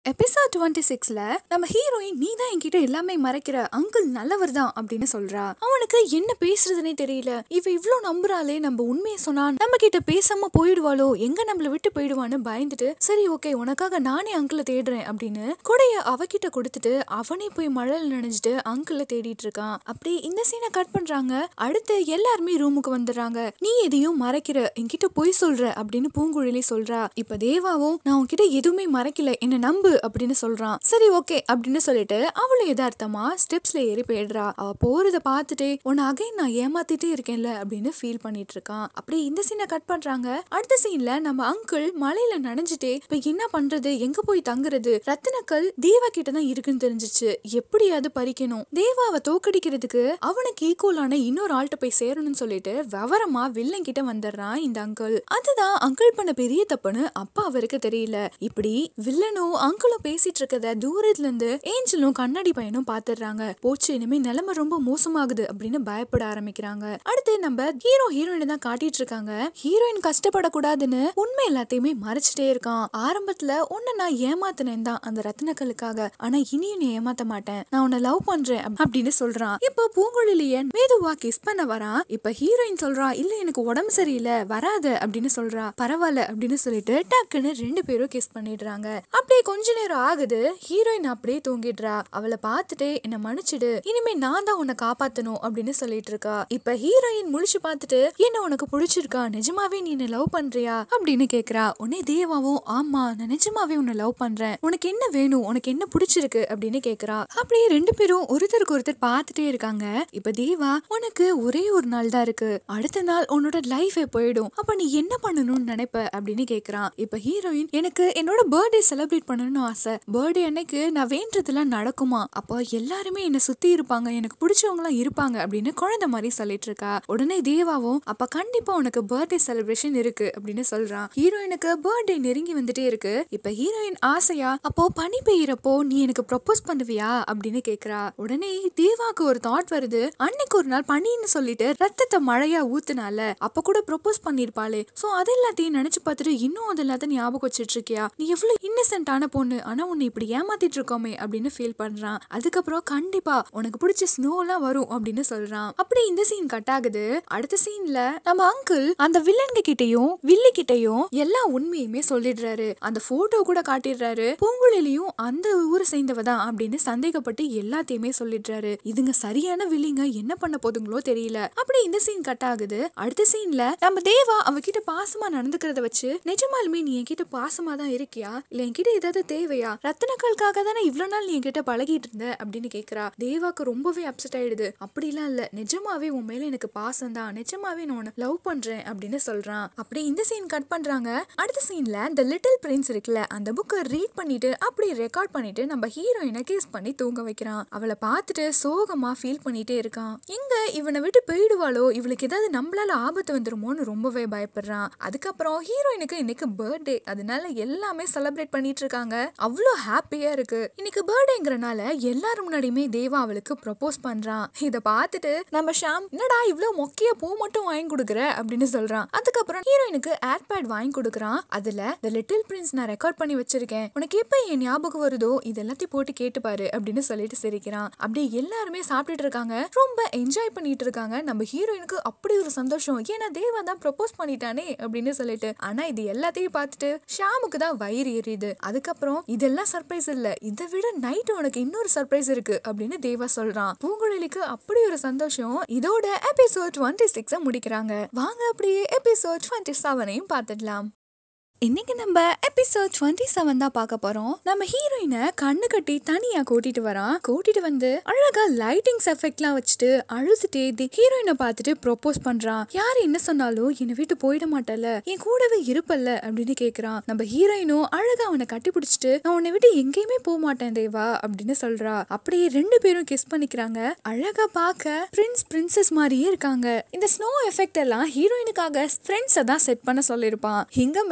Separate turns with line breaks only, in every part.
episode twenty சிக்ஸ்ல நம்ம heroine நீ தான் என்கிட்ட எல்லாமே மறைக்கிற அங்கிள் நல்லவர் தான் அப்படின்னு சொல்றா அவனுக்கு என்ன பேசுறதுனே தெரியல இவ இவ்ளோ நம்புறாளே நம்ம உண்மையை சொன்னா நம்ம கிட்ட பேசாம போயிடுவாளோ எங்க நம்மள விட்டு போயிடுவான்னு பயந்துட்டு சரி ஓகே உனக்காக நானே அங்கிளை தேடுறேன் அப்படின்னு கொடைய அவகிட்ட கொடுத்துட்டு அவனே போய் மழையில நனைஞ்சிட்டு அங்கிளை தேடிட்டு இருக்கான் அப்படி இந்த சீனை கட் பண்றாங்க அடுத்து எல்லாருமே ரூமுக்கு வந்துடுறாங்க நீ எதையும் மறைக்கிற என்கிட்ட பொய் சொல்ற அப்படின்னு பூங்குழலி சொல்றா இப்ப தேவாவும் நான் உன்கிட்ட எதுவுமே மறைக்கல என்ன நம்பு அப்படின்னு சொல்றான் சரி ஓகே அப்படின்னு சொல்லிட்டு அவளும் யதார்த்தமா ஸ்டெப்ஸ்ல ஏறி போயிடுறா அவ போறத பார்த்துட்டே உன்னை அகைன் நான் ஏமாத்திட்டே இருக்கேன்ல அப்படின்னு ஃபீல் பண்ணிட்டு இருக்கான் அப்படி இந்த சீனை கட் பண்றாங்க அடுத்த சீன்ல நம்ம அங்கிள் மலையில நனைஞ்சிட்டே இப்ப என்ன பண்றது எங்க போய் தங்குறது ரத்தினக்கல் தேவா கிட்ட தான் இருக்குன்னு தெரிஞ்சிச்சு எப்படியாவது பறிக்கணும் தேவாவை தோக்கடிக்கிறதுக்கு அவனுக்கு ஈக்குவலான இன்னொரு ஆள்கிட்ட போய் சேரணும்னு சொல்லிட்டு விவரமா வில்லன் கிட்ட வந்துடுறான் இந்த அங்கிள் அதுதான் அங்கிள் பண்ண பெரிய தப்புன்னு அப்பா அவருக்கு தெரியல இப்படி வில்லனும் அங்கிளும் பேசிட்டு இருக்கத தூரத்துல இருந்து ஏஞ்சலும் கண்ணாடி பையனும் பாத்துடுறாங்க போச்சு இனிமே நிலைமை ரொம்ப மோசமாகுது அப்படின்னு பயப்பட ஆரம்பிக்கிறாங்க அடுத்து நம்ம ஹீரோ ஹீரோயின் தான் காட்டிட்டு இருக்காங்க ஹீரோயின் கஷ்டப்படக்கூடாதுன்னு உண்மை எல்லாத்தையுமே மறைச்சிட்டே இருக்கான் ஆரம்பத்துல உன்னை நான் ஏமாத்தினேன் தான் அந்த ரத்தினக்கலுக்காக ஆனா இனியும் நீ ஏமாத்த மாட்டேன் நான் உன்னை லவ் பண்றேன் அப்~ அப்படின்னு சொல்றான் இப்போ பூங்குழலியன் மேதுவா கிஸ் பண்ண வரான் இப்ப ஹீரோயின் சொல்றா இல்ல எனக்கு உடம்பு சரியில்லை வராத அப்படின்னு சொல்றா பரவாயில்ல அப்படின்னு சொல்லிட்டு டக்குன்னு ரெண்டு பேரும் கிஸ் பண்ணிடுறாங்க அப்படியே கொஞ்ச நேரம் ஆகுது ஹீரோயின் அப்படியே தூங்கிடுறா அவளை பார்த்துட்டே என்ன மன்னிச்சிடு இனிமே நான் தான் உன்னை காப்பாத்தணும் அப்படின்னு சொல்லிட்டு இருக்கா இப்ப ஹீரோயின் முழிச்சு பார்த்துட்டு என்ன உனக்கு பிடிச்சிருக்கா நிஜமாவே நீ என்ன லவ் பண்றியா அப்படின்னு கேக்குறா உடனே தேவாவும் ஆமா நான் நிஜமாவே உன்னை லவ் பண்றேன் உனக்கு என்ன வேணும் உனக்கு என்ன பிடிச்சிருக்கு அப்படின்னு கேக்குறா அப்படியே ரெண்டு பேரும் ஒருத்தருக்கு ஒருத்தர் பார்த்துட்டே இருக்காங்க இப்ப தேவா உனக்கு ஒரே ஒரு நாள் தான் இருக்கு அடுத்த நாள் உன்னோட லைஃபே போயிடும் அப்ப நீ என்ன பண்ணணும்னு நினைப்ப அப்படின்னு கேக்குறான் இப்ப ஹீரோயின் எனக்கு என்னோட பர்த்டே செலிப்ரேட் பண்ணணும்னு ஆசை பர்த்டே அன்னைக்கு நான் வேண்டதெல்லாம் நடக்குமா அப்போ எல்லாருமே என்ன சுத்தி இருப்பாங்க எனக்கு பிடிச்சவங்க எல்லாம் இருப்பாங்க அப்படின்னு குழந்தை மாதிரி சொல்லிட்டு இருக்கா உடனே தேவாவும் அப்ப கண்டிப்பா உனக்கு பர்த்டே செலிப்ரேஷன் இருக்கு அப்படின்னு சொல்றான் ஹீரோயினுக்கு பர்த்டே நெருங்கி வந்துட்டே இருக்கு இப்ப ஹீரோயின் ஆசையா அப்போ பனி பெய்யறப்போ நீ எனக்கு ப்ரொபோஸ் பண்ணுவியா அப்படின்னு கேக்குறா உடனே தேவாக்கு ஒரு தாட் வருது அன்னைக்கு ஒரு நாள் பனின்னு சொல்லிட்டு ரத்தத்தை மழையா ஊத்துனால அப்ப கூட ப்ரொபோஸ் பண்ணிருப்பாளே சோ அது எல்லாத்தையும் நினைச்சு பார்த்துட்டு இன்னும் அது எல்லாத்தையும் ஞாபகம் வச்சிட்டு இருக்கியா நீ எவ்வளவு இன்னசென்ட்டான பொண்ணு ஆனா உன்னை இப்படி ஏமாத்திட்டு இருக்கோமே அப்படின்னு ஃபீல் பண்றான் அதுக்கப்புறம் கண்டிப்பா உனக்கு பிடிச்ச ஸ்னோ எல்லாம் வரும் அப்படின்னு சொல்றான் அப்படி இந்த சீன் கட் ஆகுது அடுத்த சீன்ல நம்ம அங்கிள் அந்த வில்லன்க கிட்டயும் வில்லி கிட்டயும் எல்லா உண்மையுமே சொல்லிடுறாரு அந்த போட்டோ கூட காட்டிடுறாரு பூங்குழலியும் அந்த ஊரை சேர்ந்தவ தான் அப்படின்னு சந்தேகப்பட்டு எல்லாத்தையுமே சொல்லிடுறாரு இதுங்க சரியான வில்லிங்க என்ன பண்ண போதுங்களோ தெரியல அப்படி இந்த சீன் கட் ஆகுது அடுத்த சீன்ல நம்ம தேவா அவகிட்ட பாசமா நடந்துக்கிறத வச்சு நிஜமாலுமே நீ என்கிட்ட பாசமா தான் இருக்கியா இல்ல என்கிட்ட ஏதாவது தேவையா ரத்தனக்கால்காக தானே இவ்வளவு நாள் நீ என்கிட்ட பழகிட்டு இருந்த அப்படின்னு கேக்குறா தேவாக்கு ரொம்பவே அப்செட் ஆயிடுது அப்படிலாம் இல்ல நிஜமாவே உன் மேல எனக்கு பாசம் தான் நிஜமாவே நான் உன்னை லவ் பண்றேன் அப்படின்னு சொல்றான் அப்படி இந்த சீன் கட் பண்றாங்க அடுத்த சீன்ல இந்த லிட்டில் பிரின்ஸ் இருக்குல்ல அந்த புக்கை ரீட் பண்ணிட்டு அப்படி ரெக்கார்ட் பண்ணிட்டு நம்ம ஹீரோயினை கேஸ் பண்ணி தூங்க வைக்கிறான் அவளை பார்த்துட்டு சோகமா ஃபீல் பண்ணிட்டே இருக்கான் எங்க இவனை விட்டு போயிடுவாளோ இவளுக்கு ஏதாவது நம்மளால ஆபத்து வந்துருமோன்னு ரொம்பவே பயப்படுறான் அதுக்கப்புறம் ஹீரோயினுக்கு இன்னைக்கு பர்த்டே அதனால எல்லாமே செலிப்ரேட் பண்ணிட்டு இருக்காங்க அவ்வளோ ஹாப்பியா இருக்கு இன்னைக்கு பர்த்டேங்கிறனால எல்லாரும் முன்னாடியுமே தேவா அவளுக்கு ப்ரொபோஸ் பண்றான் இத பார்த்துட்டு நம்ம ஷாம் என்னடா இவ்ளோ மொக்கைய பூ மட்டும் வாங்கி கொடுக்குற அப்படின்னு சொல்றான் அதுக்கப்புறம் ஹீரோயினுக்கு ஏர்பேட் வாங்கி கொடுக்குறான் அதுல த லிட்டில் பிரின்ஸ் நான் ரெக்கார்ட் பண்ணி வச்சிருக்கேன் உனக்கு எப்ப என் ஞாபகம் வருதோ இது எல்லாத்தையும் போட்டு கேட்டுப்பாரு அப்படின்னு சொல்லிட்டு சிரிக்கிறான் அப்படியே எல்லாருமே சாப்பிட்டுட்டு இருக்காங்க ரொம்ப என்ஜாய் பண்ணிட்டு இருக்காங்க நம்ம ஹீரோயினுக்கு அப்படி ஒரு சந்தோஷம் ஏன்னா தேவா தான் ப்ரொபோஸ் பண்ணிட்டானே அப்படின்னு சொல்லிட்டு ஆனா இது எல்லாத்தையும் பார்த்துட்டு ஷாமுக்கு தான் வயிறு எரியுது அதுக்கப்புறம் இதெல்லாம் சர்ப்ரைஸ் இல்ல இதை விட நைட் உனக்கு இன்னொரு சர்ப்ரைஸ் இருக்கு அப்படின்னு தேவா சொல்றான் பூங்குழலிக்கு அப்படி ஒரு சந்தோஷம் இதோட எபிசோட் டுவெண்ட்டி சிக்ஸ முடிக்கிறாங்க வாங்க அப்படியே எபிசோட் டுவெண்ட்டி செவனையும் பார்த்துடலாம் இன்னைக்கு நம்ம எபிசோட் டுவெண்ட்டி செவன் தான் பார்க்க போறோம் நம்ம ஹீரோயினை கண்ணு கட்டி தனியா கூட்டிட்டு வரான் கூட்டிட்டு வந்து அழகா லைட்டிங்ஸ் எஃபெக்ட்லாம் வச்சுட்டு அழுதுட்டே ஹீரோயினை பார்த்துட்டு ப்ரொபோஸ் பண்றான் யார் என்ன சொன்னாலும் என்னை விட்டு போயிட மாட்டல என் கூடவே இருப்பல்ல அப்படின்னு கேக்குறான் நம்ம ஹீரோயினும் அழகா அவனை கட்டி பிடிச்சிட்டு நான் உன்னை விட்டு எங்கேயுமே போக மாட்டேன் தேவா அப்படின்னு சொல்றா அப்படியே ரெண்டு பேரும் கிஸ் பண்ணிக்கிறாங்க அழகா பார்க்க பிரின்ஸ் பிரின்சஸ் மாதிரியே இருக்காங்க இந்த ஸ்னோ எஃபெக்ட் எல்லாம் ஹீரோயினுக்காக ஃப்ரெண்ட்ஸை தான் செட் பண்ண சொல்லியிருப்பான் இங்க மேல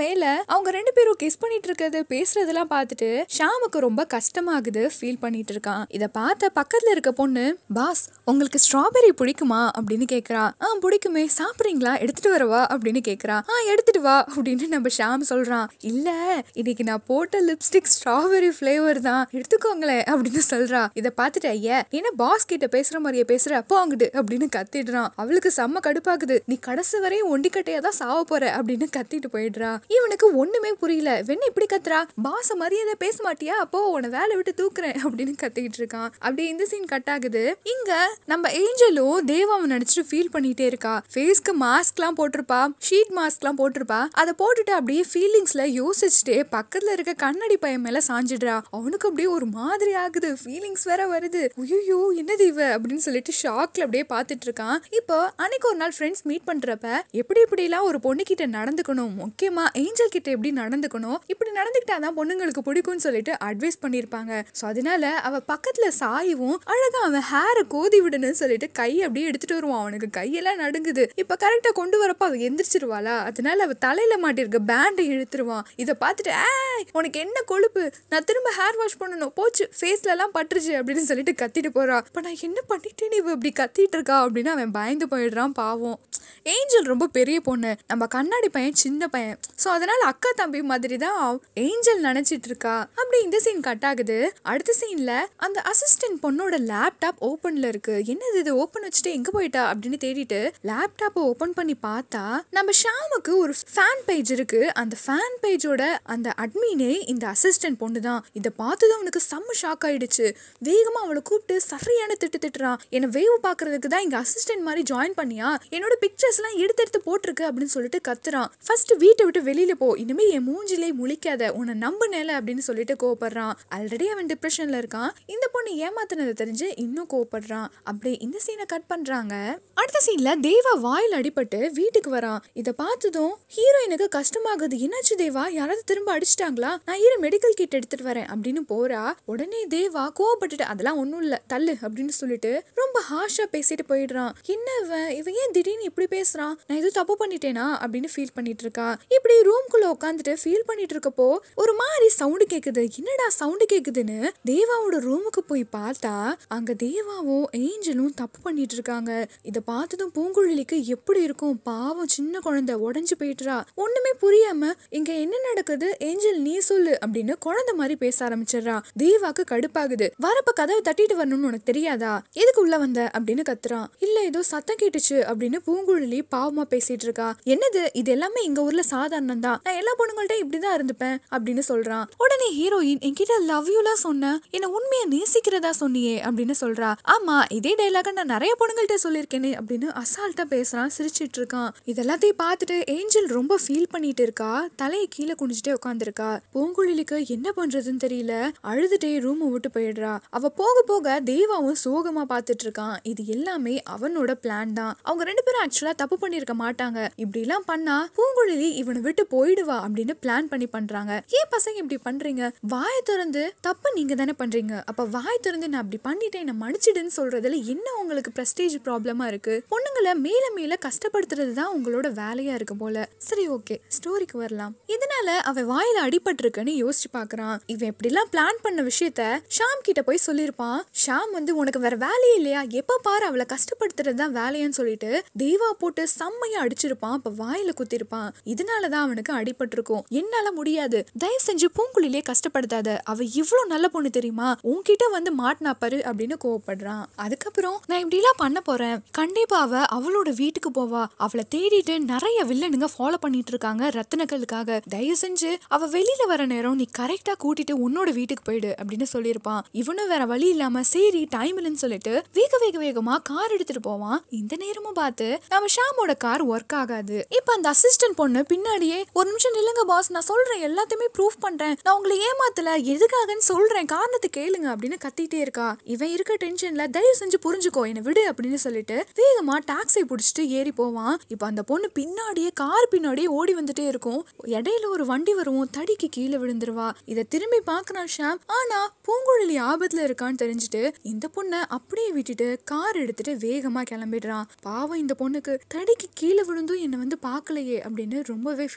அவங்க ரெண்டு பேரும் கிஸ் பண்ணிட்டு இருக்கிறது பேசுறதெல்லாம் பார்த்துட்டு ஷாமுக்கு ரொம்ப கஷ்டமாகுது ஃபீல் பண்ணிட்டு இருக்கான் இத பார்த்த பக்கத்துல இருக்க பொண்ணு பாஸ் உங்களுக்கு ஸ்ட்ராபெரி பிடிக்குமா அப்படின்னு கேக்குறா ஆ பிடிக்குமே சாப்பிடுறீங்களா எடுத்துட்டு வரவா அப்படின்னு கேக்குறா ஆ எடுத்துட்டு வா அப்படின்னு நம்ம ஷாம் சொல்றான் இல்ல இன்னைக்கு நான் போட்ட லிப்ஸ்டிக் ஸ்ட்ராபெரி ஃபிளேவர் தான் எடுத்துக்கோங்களேன் அப்படின்னு சொல்றா இத பார்த்துட்டு ஐயா என்ன பாஸ் கிட்ட பேசுற மாதிரியே பேசுற அப்போ அங்கிட்டு அப்படின்னு கத்திடுறான் அவளுக்கு செம்ம கடுப்பாக்குது நீ கடைசி வரையும் ஒண்டிக்கட்டையா தான் சாவ போற அப்படின்னு கத்திட்டு போயிடுறா இவனுக்கு ஒண்ணுமே புரியல வெண்ண இப்படி கத்துறா பாச மரியாதை பேச மாட்டியா அப்போ உன்னை வேலை விட்டு தூக்குறேன் அப்படின்னு கத்திக்கிட்டு இருக்கான் அப்படி இந்த சீன் கட் ஆகுது இங்க நம்ம ஏஞ்சலும் தேவாவை நினைச்சிட்டு ஃபீல் பண்ணிட்டே இருக்கா ஃபேஸ்க்கு மாஸ்க்லாம் போட்டிருப்பா ஷீட் மாஸ்க்லாம் போட்டிருப்பா அதை போட்டுட்டு அப்படியே ஃபீலிங்ஸ்ல யோசிச்சுட்டே பக்கத்துல இருக்க கண்ணாடி பையன் மேல சாஞ்சிடுறா அவனுக்கு அப்படியே ஒரு மாதிரி ஆகுது ஃபீலிங்ஸ் வேற வருது ஐயோ என்னது இவ அப்படின்னு சொல்லிட்டு ஷாக்ல அப்படியே பார்த்துட்டு இருக்கான் இப்போ அன்னைக்கு ஒரு நாள் ஃப்ரெண்ட்ஸ் மீட் பண்றப்ப எப்படி இப்படிலாம் ஒரு பொண்ணு கிட்ட நடந்துக்கணும் முக்கியமா ஏஞ்சல் கிட்ட எப்படி நடந்துக்கணும் இப்படி நடந்துக்கிட்டாதான் பொண்ணுங்களுக்கு பிடிக்கும்னு சொல்லிட்டு அட்வைஸ் பண்ணியிருப்பாங்க ஸோ அதனால அவ பக்கத்துல சாயவும் அழகா அவன் ஹேரை கோதி விடணும்னு சொல்லிட்டு கை அப்படியே எடுத்துட்டு வருவான் அவனுக்கு கையெல்லாம் நடுங்குது இப்ப கரெக்டா கொண்டு வரப்ப அவ எந்திரிச்சிருவாளா அதனால அவ தலையில மாட்டிருக்க பேண்டை இழுத்துருவான் இதை பார்த்துட்டு ஏய் உனக்கு என்ன கொழுப்பு நான் திரும்ப ஹேர் வாஷ் பண்ணணும் போச்சு ஃபேஸ்ல எல்லாம் பட்டுருச்சு அப்படின்னு சொல்லிட்டு கத்திட்டு போறா இப்ப நான் என்ன பண்ணிட்டேன்னு இவ இப்படி கத்திட்டு இருக்கா அப்படின்னு அவன் பயந்து போயிடுறான் பாவம் ஏஞ்சல் ரொம்ப பெரிய பொண்ணு நம்ம கண்ணாடி பையன் சின்ன பையன் ஸோ அதனால அக்கா தம்பி மாதிரி தான் ஏஞ்சல் நினைச்சிட்டு இருக்கா அப்படி இந்த சீன் கட் ஆகுது அடுத்த சீன்ல அந்த அசிஸ்டன்ட் பொண்ணோட லேப்டாப் ஓப்பன்ல இருக்கு என்னது இது ஓப்பன் வச்சுட்டு எங்க போயிட்டா அப்படின்னு தேடிட்டு லேப்டாப்பை ஓப்பன் பண்ணி பார்த்தா நம்ம ஷாமுக்கு ஒரு ஃபேன் பேஜ் இருக்கு அந்த ஃபேன் பேஜோட அந்த அட்மினே இந்த அசிஸ்டன்ட் பொண்ணு தான் இதை பார்த்ததும் அவனுக்கு செம்ம ஷாக் ஆயிடுச்சு வேகமா அவளை கூப்பிட்டு சரியான திட்டு திட்டுறான் என்னை வேவு பார்க்கறதுக்கு தான் இங்க அசிஸ்டன்ட் மாதிரி ஜாயின் பண்ணியா என்னோட பிக்சர்ஸ் எல்லாம் எடுத்து எடுத்து போட்டிருக்கு அப்படின்னு சொல்லிட்டு கத்துறான் ஃபர்ஸ்ட் வீட்டை விட்டு வெளியில போ இனிமே என் மூஞ்சிலே முழிக்காத உன்னை நம்புனேல அப்படின்னு சொல்லிட்டு கோவப்படுறான் ஆல்ரெடி அவன் டிப்ரெஷன்ல இருக்கான் இந்த பொண்ணு ஏமாத்தினதை தெரிஞ்சு இன்னும் கோவப்படுறான் அப்படியே இந்த சீனை கட் பண்றாங்க அடுத்த சீன்ல தேவா வாயில் அடிபட்டு வீட்டுக்கு வரான் இதை பார்த்ததும் ஹீரோயினுக்கு கஷ்டமாகுது என்னாச்சு தேவா யாராவது திரும்ப அடிச்சிட்டாங்களா நான் இரு மெடிக்கல் கிட் எடுத்துட்டு வரேன் அப்படின்னு போறா உடனே தேவா கோவப்பட்டுட்டு அதெல்லாம் ஒண்ணும் இல்ல தள்ளு அப்படின்னு சொல்லிட்டு ரொம்ப ஹாஷா பேசிட்டு போயிடுறான் என்ன இவன் இவன் ஏன் திடீர்னு இப்படி பேசுறான் நான் எதுவும் தப்பு பண்ணிட்டேனா அப்படின்னு ஃபீல் பண்ணிட்டு இருக்கா இப்படி ரூம்குள்ள உட்காந்துட்டு ஃபீல் பண்ணிட்டு இருக்கப்போ ஒரு மாதிரி சவுண்டு கேக்குது என்னடா சவுண்டு கேக்குதுன்னு தேவாவோட ரூமுக்கு போய் பார்த்தா அங்க தேவாவும் ஏஞ்சலும் தப்பு பண்ணிட்டு இருக்காங்க இத பார்த்ததும் பூங்குழலிக்கு எப்படி இருக்கும் பாவம் சின்ன குழந்தை உடஞ்சு போயிட்டுறா ஒண்ணுமே புரியாம இங்க என்ன நடக்குது ஏஞ்சல் நீ சொல்லு அப்படின்னு குழந்தை மாதிரி பேச ஆரம்பிச்சிடுறா தேவாக்கு கடுப்பாகுது வரப்ப கதவை தட்டிட்டு வரணும்னு உனக்கு தெரியாதா எதுக்கு உள்ள வந்த அப்படின்னு கத்துறான் இல்ல ஏதோ சத்தம் கேட்டுச்சு அப்படின்னு பூங்குழலி பாவமா பேசிட்டு இருக்கா என்னது இது எல்லாமே எங்க ஊர்ல சாதாரணம் தான் நான் எல்லா பொண்ணுங்கள்ட்ட இப்படிதான் இருந்துப்பேன் அப்படின்னு சொல்றான் உடனே ஹீரோயின் என்கிட்ட லவ் யூலாம் சொன்ன என்ன உண்மையை நேசிக்கிறதா சொன்னியே அப்படின்னு சொல்றா ஆமா இதே டைலாக நான் நிறைய பொண்ணுங்கள்ட்ட சொல்லியிருக்கேனே அப்படின்னு அசால்ட்டா பேசுறான் சிரிச்சிட்டு இருக்கான் இதெல்லாத்தையும் பார்த்துட்டு ஏஞ்சல் ரொம்ப ஃபீல் பண்ணிட்டு இருக்கா தலையை கீழே குனிஞ்சிட்டே உட்காந்துருக்கா பூங்குழலிக்கு என்ன பண்றதுன்னு தெரியல அழுதுட்டே ரூமை விட்டு போயிடுறா அவ போக போக தேவாவும் சோகமா பார்த்துட்டு இருக்கான் இது எல்லாமே அவனோட பிளான் தான் அவங்க ரெண்டு பேரும் ஆக்சுவலா தப்பு பண்ணிருக்க மாட்டாங்க இப்படி எல்லாம் பண்ணா பூங்குழலி இவனை விட்டு போயிடுவா அப்படின்னு பிளான் பண்ணி பண்றாங்க ஏன் பசங்க இப்படி பண்றீங்க வாயை திறந்து தப்பு நீங்க தானே பண்றீங்க அப்ப வாய் திறந்து நான் அப்படி பண்ணிட்டேன் நான் மன்னிச்சிடுன்னு சொல்றதுல என்ன உங்களுக்கு பிரஸ்டேஜ் ப்ராப்ளமா இருக்கு பொண்ணுங்களை மேல மேல கஷ்டப்படுத்துறது தான் உங்களோட வேலையா இருக்கு போல சரி ஓகே ஸ்டோரிக்கு வரலாம் இதனால அவன் வாயில அடிபட்டிருக்குன்னு யோசிச்சு பாக்குறான் இவன் இப்படிலாம் பிளான் பண்ண விஷயத்த ஷாம் கிட்ட போய் சொல்லியிருப்பான் ஷாம் வந்து உனக்கு வேற வேலையே இல்லையா எப்ப பாரு அவளை கஷ்டப்படுத்துறது தான் வேலையான்னு சொல்லிட்டு தேவா போட்டு செம்மையா அடிச்சிருப்பான் அப்ப வாயில குத்திருப்பான் இதனாலதான் அவனுக்கு அடிபட்டிருக்கும் என்னால முடியாது தயவு செஞ்சு பூங்குழிலே கஷ்டப்படுத்தாத அவ இவ்வளவு நல்ல பொண்ணு தெரியுமா உன்கிட்ட வந்து மாட்டினா பாரு அப்படின்னு கோவப்படுறான் அதுக்கப்புறம் நான் இப்படிலாம் பண்ண போறேன் கண்டிப்பா அவ அவளோட வீட்டுக்கு போவா அவளை தேடிட்டு நிறைய வில்லனுங்க ஃபாலோ பண்ணிட்டு இருக்காங்க ரத்தினங்களுக்காக தயவு செஞ்சு அவ வெளியில வர நேரம் நீ கரெக்டா கூட்டிட்டு உன்னோட வீட்டுக்கு போயிடு அப்படின்னு சொல்லியிருப்பான் இவனும் வேற வழி இல்லாம சரி டைம் இல்லைன்னு சொல்லிட்டு வேக வேக வேகமா கார் எடுத்துட்டு போவான் இந்த நேரமும் பார்த்து நம்ம ஷாமோட கார் ஒர்க் ஆகாது இப்ப அந்த அசிஸ்டன்ட் பொண்ணு பின்னாடியே ஒரு நிமிஷம் நில்லுங்க பாஸ் நான் சொல்றேன் எல்லாத்தையுமே ப்ரூஃப் பண்றேன் நான் உங்களை ஏமாத்தல எதுக்காகன்னு சொல்றேன் காரணத்தை கேளுங்க அப்படின்னு கத்திட்டே இருக்கா இவன் இருக்க டென்ஷன்ல தயவு செஞ்சு புரிஞ்சுக்கோ என்னை விடு அப்படின்னு சொல்லிட்டு வேகமா டாக்ஸி பிடிச்சிட்டு ஏறி போவான் இப்ப அந்த பொண்ணு பின்னாடியே கார் பின்னாடியே ஓடி வந்துட்டே இருக்கும் இடையில ஒரு வண்டி வரும் தடிக்கு கீழே விழுந்துருவா இதை திரும்பி பார்க்கறான் ஷாம் ஆனா பூங்குழலி ஆபத்துல இருக்கான்னு தெரிஞ்சுட்டு இந்த பொண்ணை அப்படியே விட்டுட்டு கார் எடுத்துட்டு வேகமா கிளம்பிடுறான் பாவம் இந்த பொண்ணுக்கு தடிக்கு கீழே விழுந்தும் என்னை வந்து பார்க்கலையே அப்படின்னு ரொம்பவே ஃபீல் பண்றா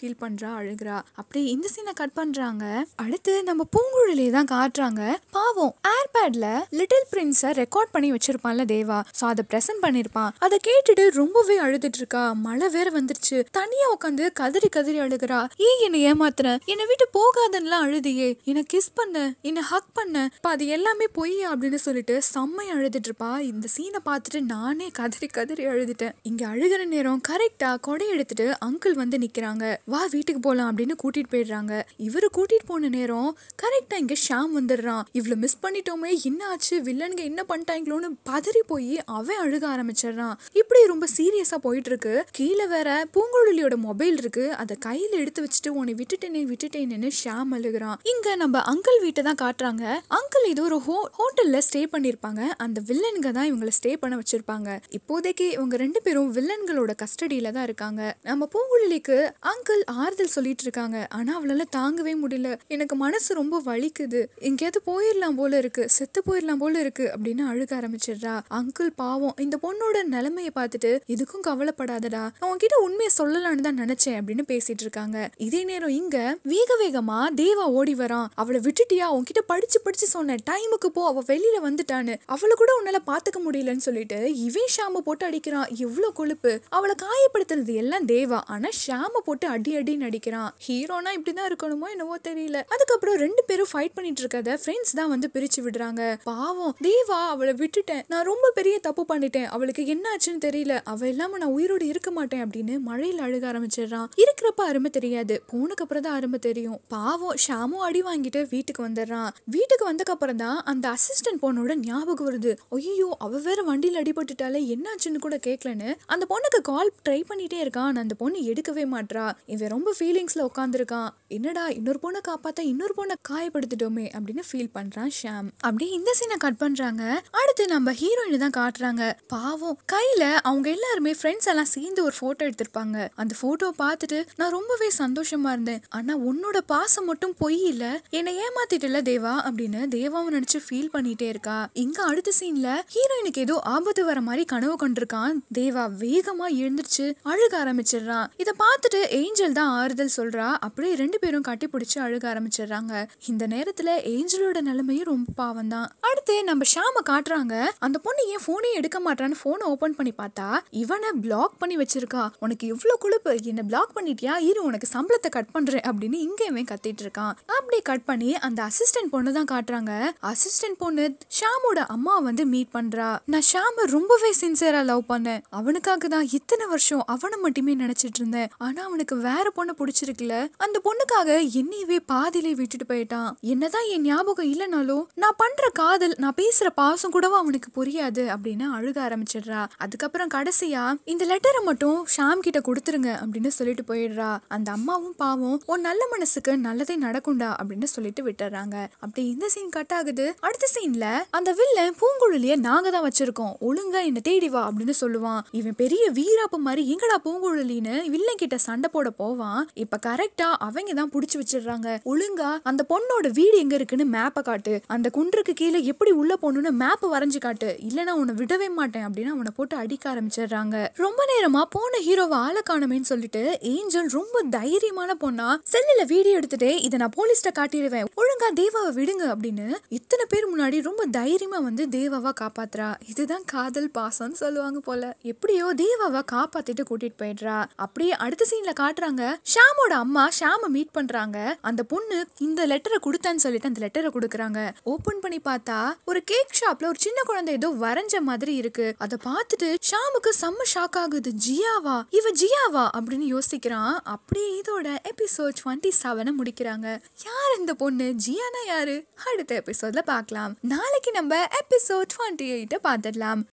பண்றா அழுகுறா அப்படியே இந்த சீனை கட் பண்றாங்க அடுத்து நம்ம பூங்குழலியை தான் காட்டுறாங்க பாவம் ஏர்பேட்ல லிட்டில் பிரின்ஸ ரெக்கார்ட் பண்ணி வச்சிருப்பான்ல தேவா சோ அதை பிரசன்ட் பண்ணிருப்பான் அதை கேட்டுட்டு ரொம்பவே அழுதுட்டு இருக்கா மழை வேற வந்துருச்சு தனியா உட்காந்து கதறி கதறி அழுகுறா ஏன் என்னை ஏமாத்துற என்னை விட்டு போகாதன்னுலாம் அழுதியே என்னை கிஸ் பண்ண என்னை ஹக் பண்ண இப்ப அது எல்லாமே பொய் அப்படின்னு சொல்லிட்டு செம்மையா அழுதுட்டு இருப்பா இந்த சீனை பார்த்துட்டு நானே கதறி கதறி அழுதுட்டேன் இங்க அழுகிற நேரம் கரெக்டா கொடை எடுத்துட்டு அங்கிள் வந்து நிக்கிறாங்க வா வீட்டுக்கு போலாம் அப்படின்னு கூட்டிட்டு போயிடுறாங்க இவரு கூட்டிட்டு போன நேரம் கரெக்டா இங்க ஷாம் வந்துடுறான் இவ்வளவு மிஸ் பண்ணிட்டோமே என்ன ஆச்சு வில்லனுங்க என்ன பண்ணிட்டாங்களோன்னு பதறி போய் அவன் அழுக ஆரம்பிச்சிடுறான் இப்படி ரொம்ப சீரியஸா போயிட்டு இருக்கு கீழே வேற பூங்குழலியோட மொபைல் இருக்கு அதை கையில எடுத்து வச்சுட்டு உன்னை விட்டுட்டேனே விட்டுட்டேனேன்னு ஷாம் அழுகுறான் இங்க நம்ம அங்கிள் வீட்டை தான் காட்டுறாங்க அங்கிள் இது ஒரு ஹோ ஹோட்டல்ல ஸ்டே பண்ணிருப்பாங்க அந்த வில்லனுங்க தான் இவங்களை ஸ்டே பண்ண வச்சிருப்பாங்க இப்போதைக்கு இவங்க ரெண்டு பேரும் வில்லன்களோட கஸ்டடியில தான் இருக்காங்க நம்ம பூங்குழலிக்கு அங்கிள் ஆறுதல் சொல்லிட்டு இருக்காங்க ஆனா அவளால தாங்கவே முடியல எனக்கு மனசு ரொம்ப வலிக்குது எங்கேயாவது போயிடலாம் போல இருக்கு செத்து போயிடலாம் போல இருக்கு அப்படின்னு அழுக ஆரம்பிச்சிடுறா அங்கிள் பாவம் இந்த பொண்ணோட நிலைமையை பார்த்துட்டு இதுக்கும் கவலைப்படாதடா நான் உன்கிட்ட உண்மையை சொல்லலாம்னு தான் நினைச்சேன் அப்படின்னு பேசிட்டு இருக்காங்க இதே நேரம் இங்க வேக வேகமா தேவா ஓடி வரான் அவளை விட்டுட்டியா உன்கிட்ட படிச்சு படிச்சு சொன்னேன் டைமுக்கு போ அவ வெளியில வந்துட்டான்னு அவளை கூட உன்னால பாத்துக்க முடியலன்னு சொல்லிட்டு இவன் ஷாம போட்டு அடிக்கிறான் எவ்வளவு கொழுப்பு அவளை காயப்படுத்தினது எல்லாம் தேவா ஆனா ஷாம போட்டு அடி அடின்னு அடிக்கிறான் ஹீரோனா இப்படிதான் இருக்கணுமோ என்னவோ தெரியல அதுக்கப்புறம் ரெண்டு பேரும் ஃபைட் பண்ணிட்டு இருக்கத ஃப்ரெண்ட்ஸ் தான் வந்து பிரிச்சு விடுறாங்க பாவம் தேவா அவளை விட்டுட்டேன் நான் ரொம்ப பெரிய தப்பு பண்ணிட்டேன் அவளுக்கு என்ன ஆச்சுன்னு தெரியல அவ இல்லாம நான் உயிரோடு இருக்க மாட்டேன் அப்படின்னு மழையில அழுக ஆரம்பிச்சிடுறான் இருக்கிறப்ப அருமை தெரியாது போனக்கு அப்புறம் தான் அருமை தெரியும் பாவம் ஷாமும் அடி வாங்கிட்டு வீட்டுக்கு வந்துடுறான் வீட்டுக்கு வந்தக்கு அப்புறம் தான் அந்த அசிஸ்டன்ட் பொண்ணோட ஞாபகம் வருது ஐயோ அவ வேற வண்டியில அடிபட்டுட்டாலே என்னாச்சுன்னு கூட கேட்கலன்னு அந்த பொண்ணுக்கு கால் ட்ரை பண்ணிட்டே இருக்கான் ஆனா அந்த பொண்ணு எடுக்கவே மாட்றா இவன் ரொம்ப ஃபீலிங்ஸ்ல உட்காந்துருக்கான் என்னடா இன்னொரு பொண்ணை காப்பாத்தா இன்னொரு பொண்ணை காயப்படுத்திட்டோமே அப்படின்னு ஃபீல் பண்றான் ஷாம் அப்படியே இந்த சீனை கட் பண்றாங்க அடுத்து நம்ம ஹீரோயின் தான் காட்டுறாங்க பாவம் கையில அவங்க எல்லாருமே ஃப்ரெண்ட்ஸ் எல்லாம் சேர்ந்து ஒரு போட்டோ எடுத்திருப்பாங்க அந்த போட்டோ பார்த்துட்டு நான் ரொம்பவே சந்தோஷமா இருந்தேன் ஆனா உன்னோட பாசம் மட்டும் பொய் இல்ல என்னை ஏமாத்திட்டல தேவா அப்படின்னு தேவாவை நினைச்சு ஃபீல் பண்ணிட்டே இருக்கா இங்க அடுத்த சீன்ல ஹீரோயினுக்கு ஏதோ ஆபத்து வர மாதிரி கனவு கொண்டிருக்கான் தேவா வேகமா எழுந்திருச்சு அழுக ஆரம்பிச்சிடுறான் இத பார்த்துட்டு ஏஞ்சல் தான் ஆறுதல் சொல்றா அப்படியே ரெண்டு பேரும் கட்டி பிடிச்சு அழுக ஆரம்பிச்சிடுறாங்க இந்த நேரத்துல ஏஞ்சலோட நிலைமையும் ரொம்ப பாவம் தான் அடுத்து நம்ம ஷாம காட்டுறாங்க அந்த பொண்ணு ஏன் போனே எடுக்க மாட்டான்னு போனை ஓபன் பண்ணி பார்த்தா இவனை பிளாக் பண்ணி வச்சிருக்கா உனக்கு இவ்வளவு கொழுப்பு என்ன பிளாக் பண்ணிட்டியா இரு உனக்கு சம்பளத்தை கட் பண்றேன் அப்படின்னு இங்க இவன் கத்திட்டு இருக்கான் அப்படியே கட் பண்ணி அந்த அசிஸ்டன்ட் பொண்ணு தான் காட்டுறாங்க அசிஸ்டன்ட் பொண்ணு ஷாமோட அம்மா வந்து மீட் பண்றா நான் ஷாம ரொம்பவே சின்சியரா லவ் பண்ணேன் அவனுக்காக தான் இத்தனை வருஷம் அவனை மட்டுமே நினைச்சிட்டு இருந்தேன் ஆனா அவனுக்கு வேற பொண்ணை பிடிச்சிருக்குல்ல அந்த பொண்ணுக்காக என்னையவே பாதியிலே விட்டுட்டு போயிட்டான் என்னதான் என் ஞாபகம் இல்லைனாலும் நான் பண்ற காதல் நான் பேசுற பாசம் கூடவும் அவனுக்கு புரியாது அப்படின்னு அழுக ஆரம்பிச்சிடுறா அதுக்கப்புறம் கடைசியா இந்த லெட்டரை மட்டும் ஷாம் கிட்ட கொடுத்துருங்க அப்படின்னு சொல்லிட்டு போயிடுறா அந்த அம்மாவும் பாவம் உன் நல்ல மனசுக்கு நல்லதே நடக்கும்டா அப்படின்னு சொல்லிட்டு விட்டுறாங்க அப்படி இந்த சீன் கட் ஆகுது அடுத்த சீன்ல அந்த வில்லன் பூங்குழலிய நாங்க தான் வச்சிருக்கோம் ஒழுங்கா என்ன தேடி வா அப்படின்னு சொல்லுவான் இவன் பெரிய வீராப்பு மாதிரி எங்கடா பூங்குழலின்னு வில்லன் கிட்ட சண்டை போட போவான் இப்ப கரெக்டா அவங்க தான் புடிச்சு வச்சிடுறாங்க ஒழுங்கா அந்த பொண்ணோட வீடு எங்க இருக்குன்னு மேப்பை காட்டு அந்த குன்றுக்கு கீழே எப்படி உள்ள போகணும்னு மேப் வரைஞ்சு காட்டு இல்லைன்னா உன்னை விடவே மாட்டேன் அப்படின்னு அவனை போட்டு அடிக்க ஆரம்பிச்சிடுறாங்க ரொம்ப நேரமா போன ஹீரோவை ஆள காணுமேன்னு சொல்லிட்டு ஏஞ்சல் ரொம்ப தைரியமான பொண்ணா செல்லுல வீடியோ எடுத்துட்டு இதை நான் போலீஸ்ட காட்டிடுவேன் ஒழுங்கா தேவாவை விடுங்க அப்படின்னு இத்தனை பேர் முன்னாடி ரொம்ப தைரியமா வந்து தேவாவா காப்பாத்துறா இதுதான் காதல் பாசம்னு சொல்லுவாங்க போல எப்படியோ தேவாவை காப்பாத்திட்டு கூட்டிட்டு போயிடுறா அப்படியே அடுத்த சீன்ல காட்டுறாங்க ஷாமோட அம்மா ஷாம மீட் பண்றாங்க அந்த பொண்ணு இந்த லெட்டரை கொடுத்தான்னு சொல்லிட்டு அந்த லெட்டரை கொடுக்குறாங்க ஓபன் பண்ணி பார்த்தா ஒரு கேக் ஷாப்ல ஒரு சின்ன குழந்தை ஏதோ வரைஞ்ச மாதிரி இருக்கு அதை பார்த்துட்டு ஷாமுக்கு செம்ம ஷாக் ஆகுது ஜியாவா இவ ஜியாவா அப்படின்னு யோசிக்கிறான் அப்படியே இதோட எபிசோட் டுவெண்ட்டி செவனை முடிக்கிறாங்க யார் இந்த பொண்ணு ஜியானா யாரு அடுத்த எபிசோட்ல பார்க்கலாம் நாளைக்கு நம்ம எபிசோட் டுவெண்ட்டி எயிட்ட பார்த்துடலாம்